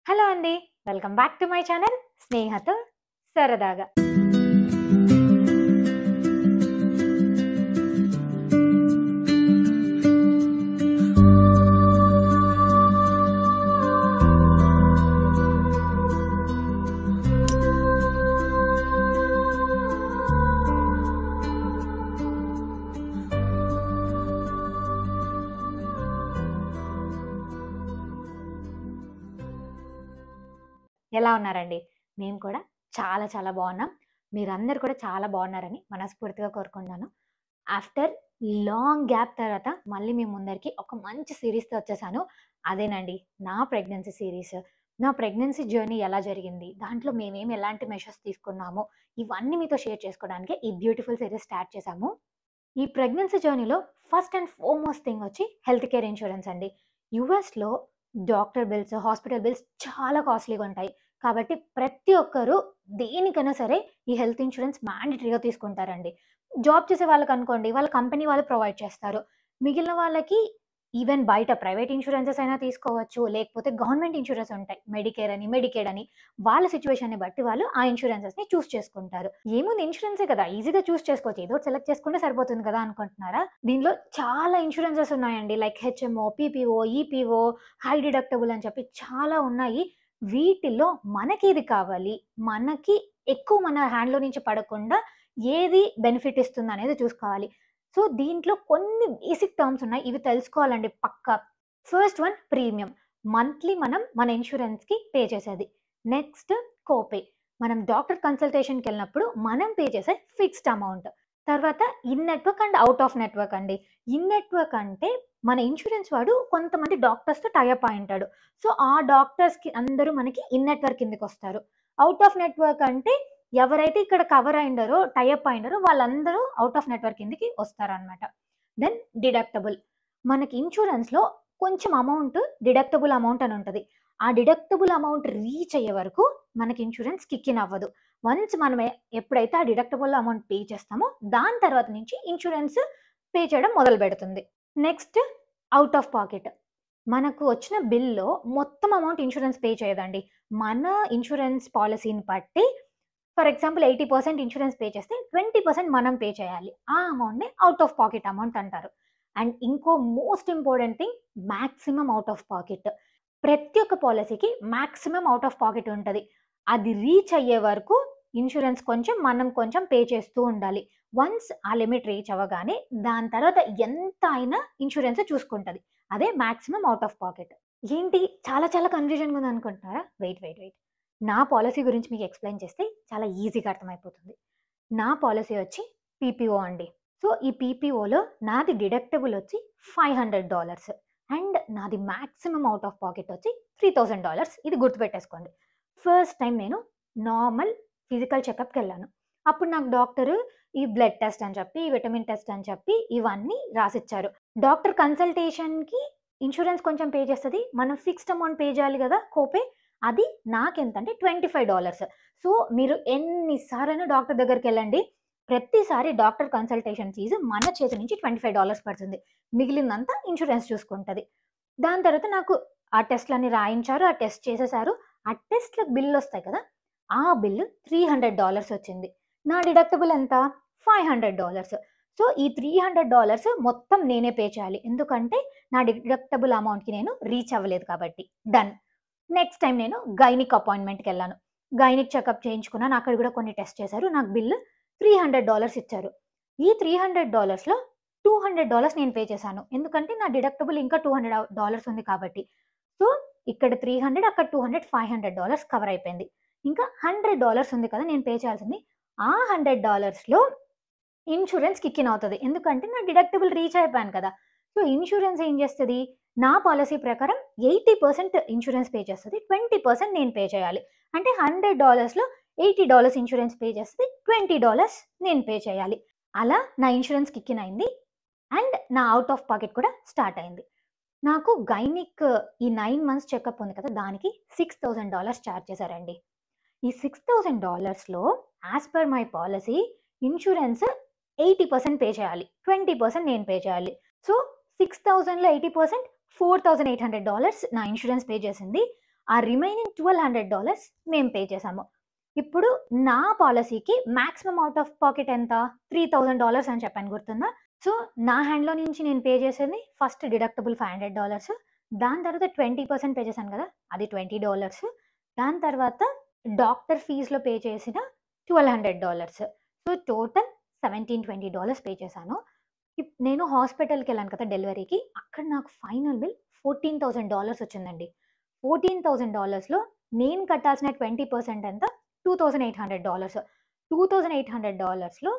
hello అండి welcome back to my channel స్నేహతో సరదాగా ఎలా ఉన్నారండి మేము కూడా చాలా చాలా బాగున్నాం మీరందరూ కూడా చాలా బాగున్నారని మనస్ఫూర్తిగా కోరుకుంటున్నాను ఆఫ్టర్ లాంగ్ గ్యాప్ తర్వాత మళ్ళీ మీ ముందరికి ఒక మంచి సిరీస్తో వచ్చేసాను అదేనండి నా ప్రెగ్నెన్సీ సిరీస్ నా ప్రెగ్నెన్సీ జర్నీ ఎలా జరిగింది దాంట్లో మేమేం ఎలాంటి మెషర్స్ తీసుకున్నామో ఇవన్నీ మీతో షేర్ చేసుకోవడానికి ఈ బ్యూటిఫుల్ సిరీస్ స్టార్ట్ చేశాము ఈ ప్రెగ్నెన్సీ జర్నీలో ఫస్ట్ అండ్ ఫోర్మోస్ట్ థింగ్ వచ్చి హెల్త్ కేర్ ఇన్సూరెన్స్ అండి యుఎస్లో డాక్టర్ బిల్స్ హాస్పిటల్ బిల్స్ చాలా కాస్ట్లీగా ఉంటాయి కాబట్టి ప్రతి ఒక్కరూ దేనికైనా సరే ఈ హెల్త్ ఇన్సూరెన్స్ మ్యాండటరీగా తీసుకుంటారండి జాబ్ చేసే వాళ్ళకి అనుకోండి వాళ్ళ కంపెనీ వాళ్ళు ప్రొవైడ్ చేస్తారు మిగిలిన వాళ్ళకి ఈవెన్ బయట ప్రైవేట్ ఇన్సూరెన్సెస్ అయినా తీసుకోవచ్చు లేకపోతే గవర్నమెంట్ ఇన్సూరెన్స్ ఉంటాయి మెడికేర్ అని మెడికేడ్ అని వాళ్ళ సిచ్యువేషన్ని బట్టి వాళ్ళు ఆ ఇన్సూరెన్సెస్ని చూస్ చేసుకుంటారు ఏముంది ఇన్సూరెన్సే కదా ఈజీగా చూస్ చేసుకోవచ్చు ఏదో సెలెక్ట్ చేసుకుంటే సరిపోతుంది కదా అనుకుంటున్నారా దీనిలో చాలా ఇన్సూరెన్సెస్ ఉన్నాయండి like HMO PPO EPO high deductible అని చెప్పి చాలా ఉన్నాయి వీటిలో మనకి ఏది కావాలి మనకి ఎక్కువ మన హ్యాండ్లో నుంచి పడకుండా ఏది బెనిఫిట్ ఇస్తుంది అనేది చూసుకోవాలి సో దీంట్లో కొన్ని బేసిక్ టర్మ్స్ ఉన్నాయి ఇవి తెలుసుకోవాలండి పక్కా ఫస్ట్ వన్ ప్రీమియం మంత్లీ మనం మన ఇన్సూరెన్స్కి పే చేసేది నెక్స్ట్ కోపే మనం డాక్టర్ కన్సల్టేషన్కి వెళ్ళినప్పుడు మనం పే చేసే ఫిక్స్డ్ అమౌంట్ తర్వాత in network and out of network అండి ఇన్ నెట్వర్క్ అంటే మన ఇన్సూరెన్స్ వాడు కొంతమంది డాక్టర్స్తో టైఅప్ అయి ఉంటాడు సో ఆ డాక్టర్స్కి అందరూ మనకి ఇన్ నెట్వర్క్ కిందకి వస్తారు అవుట్ ఆఫ్ నెట్వర్క్ అంటే ఎవరైతే ఇక్కడ కవర్ అయిండారో టైఅప్ అయిండారో వాళ్ళందరూ అవుట్ ఆఫ్ నెట్వర్క్ కిందకి వస్తారనమాట దెన్ డిడక్టబుల్ మనకి ఇన్సూరెన్స్లో కొంచెం అమౌంట్ డిడక్టబుల్ అమౌంట్ అని ఉంటుంది ఆ డిడక్టబుల్ అమౌంట్ రీచ్ అయ్యే వరకు మనకి ఇన్సూరెన్స్ కిక్కిన్ అవ్వదు వన్స్ మనం ఎ- ఎప్పుడైతే ఆ డిడక్టబుల్ అమౌంట్ పే చేస్తామో దాని తర్వాత నుంచి ఇన్సూరెన్స్ పే చేయడం మొదలు పెడుతుంది నెక్స్ట్ అవుట్ ఆఫ్ పాకెట్ మనకు వచ్చిన బిల్లో మొత్తం అమౌంట్ ఇన్సూరెన్స్ పే చేయదండి మన ఇన్సూరెన్స్ పాలసీని బట్టి for example eighty percent insurance pay చేస్తే ట్వంటీ పర్సెంట్ మనం పే చేయాలి ఆ అమౌంట్ని అవుట్ ఆఫ్ పాకెట్ అమౌంట్ అంటారు అండ్ ఇంకో most important thing maximum out of pocket ప్రతి ఒక్క పాలసీకి మ్యాక్సిమం అవుట్ ఆఫ్ పాకెట్ ఉంటుంది అది రీచ్ అయ్యే వరకు ఇన్సూరెన్స్ కొంచెం మనం కొంచెం పే చేస్తూ ఉండాలి వన్స్ ఆ లిమిట్ రీచ్ అవ్వగానే దాని తర్వాత ఎంత అయినా ఇన్సూరెన్స్ చూసుకుంటుంది అదే మ్యాక్సిమం అవుట్ ఆఫ్ పాకెట్ ఏంటి చాలా చాలా కన్ఫ్యూజన్గా ఉంది అనుకుంటున్నారా వెయిట్ వెయిట్ వెయిట్ నా పాలసీ గురించి మీకు ఎక్స్ప్లెయిన్ చేస్తే చాలా ఈజీగా అర్థమైపోతుంది నా పాలసీ వచ్చి పీపీఓ అండి సో ఈ పీపీఓలో నాది డిడక్టబుల్ వచ్చి ఫైవ్ హండ్రెడ్ డాలర్స్ అండ్ నాది మ్యాక్సిమం అవుట్ ఆఫ్ పాకెట్ వచ్చి త్రీ థౌజండ్ డాలర్స్ ఇది గుర్తుపెట్టేసుకోండి ఫస్ట్ టైం నేను నార్మల్ ఫిజికల్ చెకప్కి వెళ్ళాను అప్పుడు నాకు డాక్టర్ ఈ బ్లడ్ టెస్ట్ అని చెప్పి విటమిన్ టెస్ట్ అని చెప్పి ఇవన్నీ రాసిచ్చారు డాక్టర్ కన్సల్టేషన్కి ఇన్సూరెన్స్ కొంచెం పే చేస్తుంది మనం ఫిక్స్డ్ అమౌంట్ పే చేయాలి కదా కోపే అది నాకెంత అంటే ట్వంటీ ఫైవ్ డాలర్స్ సో మీరు ఎన్నిసార్లైనా డాక్టర్ దగ్గరికి వెళ్ళండి ప్రతిసారి డాక్టర్ కన్సల్టేషన్ ఫీజు మన చేతి నుంచి ట్వంటీ ఫైవ్ డాలర్స్ పడుతుంది మిగిలిందంతా ఇన్సూరెన్స్ చూసుకుంటుంది దాని తర్వాత నాకు ఆ టెస్ట్లన్నీ రాయించారు ఆ టెస్ట్ చేసేసారు ఆ టెస్ట్లకు బిల్లు వస్తాయి కదా ఆ బిల్లు త్రీ హండ్రెడ్ డాలర్స్ వచ్చింది నా డిడక్టబుల్ ఎంత ఫైవ్ హండ్రెడ్ డాలర్స్ సో ఈ త్రీ హండ్రెడ్ డాలర్స్ మొత్తం నేనే పే చేయాలి ఎందుకంటే నా డిడక్టబుల్ అమౌంట్కి నేను రీచ్ అవ్వలేదు కాబట్టి డన్ నెక్స్ట్ టైం నేను గైనిక్ అపాయింట్మెంట్కి వెళ్ళాను గైనిక్ చెకప్ చేయించుకున్నాను అక్కడ కూడా కొన్ని టెస్ట్ చేశారు నాకు బిల్లు త్రీ హండ్రెడ్ డాలర్స్ ఇచ్చారు ఈ త్రీ హండ్రెడ్ డాలర్స్లో టూ హండ్రెడ్ డాలర్స్ నేను పే చేశాను ఎందుకంటే నా డిడక్టబుల్ ఇంకా టూ హండ్రెడ్ డాలర్స్ ఉంది కాబట్టి సో ఇక్కడ త్రీ హండ్రెడ్ అక్కడ two hundred five hundred dollars cover అయిపోయింది ఇంకా హండ్రెడ్ డాలర్స్ ఉంది కదా నేను పే చేయాల్సింది ఆ హండ్రెడ్ డాలర్స్లో ఇన్సూరెన్స్ కిక్కిన్ అవుతుంది ఎందుకంటే నా డిడక్టబుల్ రీచ్ అయిపోయాను కదా సో ఇన్సూరెన్స్ ఏం చేస్తుంది నా పాలసీ ప్రకారం ఎయిటీ పర్సెంట్ ఇన్సూరెన్స్ పే చేస్తుంది ట్వంటీ పర్సెంట్ నేను పే చేయాలి అంటే హండ్రెడ్ డాలర్స్లో ఎయిటీ డాలర్స్ ఇన్సూరెన్స్ పే చేస్తుంది ట్వంటీ డాలర్స్ నేను పే చేయాలి అలా నా ఇన్సూరెన్స్ కిక్కిన్ అయింది అండ్ నా అవుట్ ఆఫ్ పాకెట్ కూడా స్టార్ట్ అయింది నాకు గైనిక్ ఈ నైన్ మంత్స్ చెకప్ ఉంది కదా దానికి సిక్స్ థౌజండ్ డాలర్స్ ఛార్జ్ చేశారండి ఈ సిక్స్ థౌజండ్ డాలర్స్లో as per my policy insurance eighty percent pay చేయాలి ట్వంటీ పర్సెంట్ నేను పే చేయాలి సో సిక్స్ థౌజండ్లో eighty percent four thousand eight hundred dollars నా ఇన్సూరెన్స్ పే చేసింది ఆ రిమైనింగ్ ట్వెల్వ్ హండ్రెడ్ డాలర్స్ మేము పే చేసాము ఇప్పుడు నా పాలసీకి మాక్సిమం అవుట్ ఆఫ్ పాకెట్ ఎంత త్రీ థౌజండ్ డాలర్స్ అని చెప్పాను గుర్తుందా సో నా హ్యాండ్లో నుంచి నేను పే చేసేది first deductible five hundred dollars దాని తర్వాత ట్వంటీ పర్సెంట్ పే చేశాను కదా అది ట్వంటీ డాలర్స్ దాని తర్వాత డాక్టర్ ఫీజులో పే చేసిన twelve hundred dollars so total seventeen twenty dollars pay చేశాను ఇప్- నేను హాస్పిటల్కి వెళ్ళాను కదా డెలివరీకి అక్కడ నాకు final bill fourteen thousand dollars వచ్చిందండి ఫోర్టీన్ థౌసండ్ డాలర్స్లో నేను కట్టాల్సిన ట్వంటీ పర్సెంట్ ఎంత two thousand eight hundred dollars two thousand eight hundred డాలర్స్లో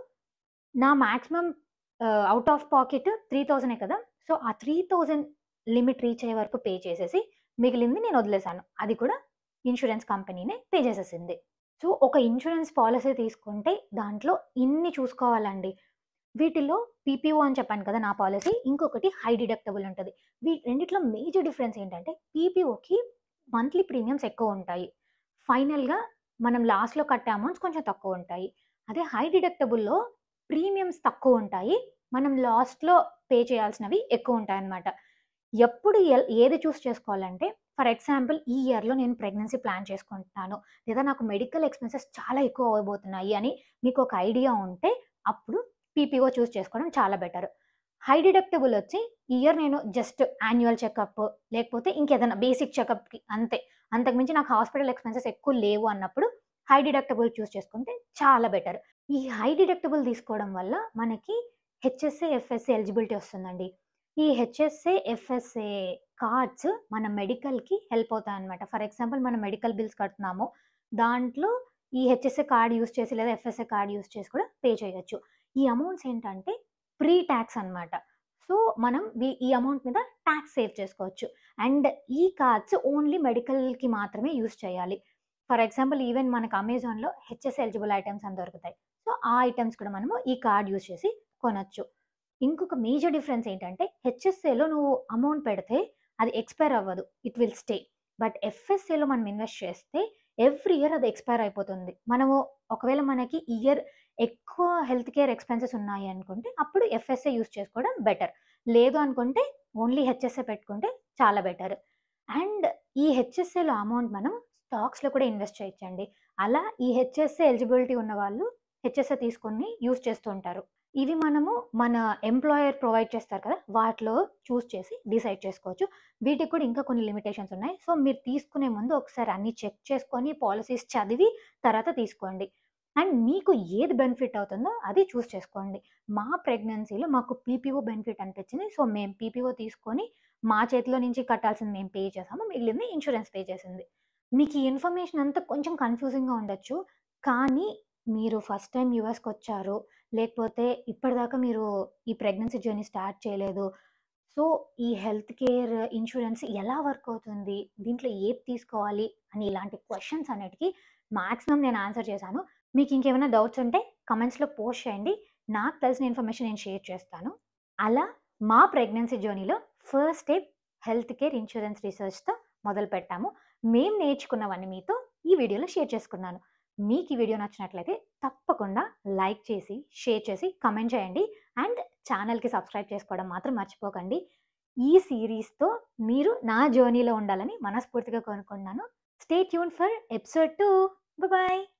నా maximum out of pocket three థౌజండే కదా సో ఆ త్రీ థౌజండ్ లిమిట్ రీచ్ అయ్యే వరకు పే చేసేసి మిగిలింది నేను వదిలేశాను అది కూడా ఇన్సూరెన్స్ కంపెనీనే పే చేసేసింది సో ఒక ఇన్సూరెన్స్ పాలసీ తీసుకుంటే దాంట్లో ఇన్ని చూసుకోవాలండి వీటిలో పీపీఓ అని చెప్పాను కదా నా పాలసీ ఇంకొకటి హై డిడక్టబుల్ ఉంటుంది వీ రెండిట్లో మేజర్ డిఫరెన్స్ ఏంటంటే పీపీఓకి మంత్లీ ప్రీమియమ్స్ ఎక్కువ ఉంటాయి ఫైనల్గా మనం లాస్ట్లో కట్టే అమౌంట్స్ కొంచెం తక్కువ ఉంటాయి అదే హై డిడక్టబుల్లో ప్రీమియమ్స్ తక్కువ ఉంటాయి మనం లాస్ట్లో పే చేయాల్సినవి ఎక్కువ ఉంటాయి అన్నమాట ఎప్పుడు ఎల్- ఏది చూస్ చేసుకోవాలంటే ఫర్ ఎగ్జాంపుల్ ఈ ఇయర్లో నేను ప్రెగ్నెన్సీ ప్లాన్ చేసుకుంటున్నాను లేదా నాకు మెడికల్ ఎక్స్పెన్సెస్ చాలా ఎక్కువ అవ్వబోతున్నాయి అని మీకు ఒక ఐడియా ఉంటే అప్పుడు పీపీఓ చూస్ చేసుకోవడం చాలా బెటర్ హై డిడక్టబుల్ వచ్చి ఈ ఇయర్ నేను జస్ట్ యాన్యువల్ చెకప్ లేకపోతే ఇంకేదైనా బేసిక్ చెకప్కి అంతే అంతకుమించి నాకు హాస్పిటల్ ఎక్స్పెన్సెస్ ఎక్కువ లేవు అన్నప్పుడు హై డిడక్టబుల్ చూస్ చేసుకుంటే చాలా బెటర్ ఈ హై డిడక్టబుల్ తీసుకోవడం వల్ల మనకి హెచ్ఎస్ఏ ఎఫ్ఎస్ఏ ఎలిజిబిలిటీ వస్తుందండి ఈ హెచ్ఎస్ఏ ఎఫ్ఎస్ఏ కార్డ్స్ మన మెడికల్కి హెల్ప్ అవుతాయి అనమాట ఫర్ ఎగ్జాంపుల్ మనం మెడికల్ బిల్స్ కడుతున్నాము దాంట్లో ఈ హెచ్ఎస్ఏ కార్డ్ యూస్ చేసి లేదా ఎఫ్ఎస్ఏ కార్డ్ యూస్ చేసి కూడా పే చేయొచ్చు ఈ అమౌంట్స్ ఏంటంటే ప్రీ ట్యాక్స్ అన్నమాట సో మనం వీ- ఈ అమౌంట్ మీద ట్యాక్స్ సేవ్ చేసుకోవచ్చు అండ్ ఈ కార్డ్స్ ఓన్లీ మెడికల్కి మాత్రమే యూస్ చేయాలి ఫర్ ఎగ్జాంపుల్ ఈవెన్ మనకు అమెజాన్లో హెచ్ఎస్ ఎలిజిబుల్ ఐటమ్స్ అని దొరుకుతాయి సో ఆ ఐటమ్స్ కూడా మనము ఈ కార్డ్ యూస్ చేసి కొనొచ్చు ఇంకొక మేజర్ డిఫరెన్స్ ఏంటంటే హెచ్ఎస్ఏలో నువ్వు అమౌంట్ పెడితే అది ఎక్స్పైర్ అవ్వదు ఇట్ విల్ స్టే బట్ ఎఫ్ఎస్ఏలో మనం ఇన్వెస్ట్ చేస్తే ఎవ్రీ ఇయర్ అది ఎక్స్పైర్ అయిపోతుంది మనము ఒకవేళ మనకి ఇయర్ ఎక్కువ హెల్త్ కేర్ ఎక్స్పెన్సెస్ ఉన్నాయి అనుకుంటే అప్పుడు ఎఫ్ఎస్ఏ యూస్ చేసుకోవడం బెటర్ లేదు అనుకుంటే ఓన్లీ హెచ్ఎస్ఏ పెట్టుకుంటే చాలా బెటర్ అండ్ ఈ హెచ్ఎస్ఏలో అమౌంట్ మనం స్టాక్స్లో కూడా ఇన్వెస్ట్ చేయొచ్చండి అలా ఈ హెచ్ఎస్ఏ ఎలిజిబిలిటీ ఉన్న వాళ్ళు హెచ్ఎస్ఏ తీసుకొని యూస్ చేస్తూ ఉంటారు ఇవి మనము మన ఎంప్లాయర్ ప్రొవైడ్ చేస్తారు కదా వాటిలో చూస్ చేసి డిసైడ్ చేసుకోవచ్చు వీటికి కూడా ఇంకా కొన్ని లిమిటేషన్స్ ఉన్నాయి సో మీరు తీసుకునే ముందు ఒకసారి అన్ని చెక్ చేసుకొని పాలసీస్ చదివి తర్వాత తీసుకోండి అండ్ మీకు ఏది బెనిఫిట్ అవుతుందో అది చూస్ చేసుకోండి మా ప్రెగ్నెన్సీలో మాకు పీపీఓ బెనిఫిట్ అనిపించింది సో మేము పీపీఓ తీసుకొని మా చేతిలో నుంచి కట్టాల్సింది మేము పే చేసాము మిగిలింది ఇన్సూరెన్స్ పే చేసింది మీకు ఈ ఇన్ఫర్మేషన్ అంతా కొంచెం కన్ఫ్యూజింగ్గా ఉండొచ్చు కానీ మీరు ఫస్ట్ టైం యూఎస్కి వచ్చారు లేకపోతే ఇప్పటిదాకా మీరు ఈ ప్రెగ్నెన్సీ జర్నీ స్టార్ట్ చేయలేదు సో ఈ హెల్త్ కేర్ ఇన్సూరెన్స్ ఎలా వర్క్ అవుతుంది దీంట్లో ఏది తీసుకోవాలి అని ఇలాంటి క్వశ్చన్స్ అన్నిటికీ మాక్సిమం నేను ఆన్సర్ చేశాను మీకు ఇంకేమైనా డౌట్స్ ఉంటే కమెంట్స్లో పోస్ట్ చేయండి నాకు తెలిసిన ఇన్ఫర్మేషన్ నేను షేర్ చేస్తాను అలా మా ప్రెగ్నెన్సీ జర్నీలో first step health care insurance రీసెర్చ్తో మొదలు పెట్టాము మేము నేర్చుకున్నవన్నీ మీతో ఈ వీడియోలో షేర్ చేసుకున్నాను మీకు ఈ వీడియో నచ్చినట్లయితే తప్పకుండా లైక్ చేసి షేర్ చేసి కమెంట్ చేయండి అండ్ ఛానల్కి సబ్స్క్రైబ్ చేసుకోవడం మాత్రం మర్చిపోకండి ఈ సిరీస్తో మీరు నా జర్నీలో ఉండాలని మనస్ఫూర్తిగా కోరుకున్నాను stay tune for episode two bye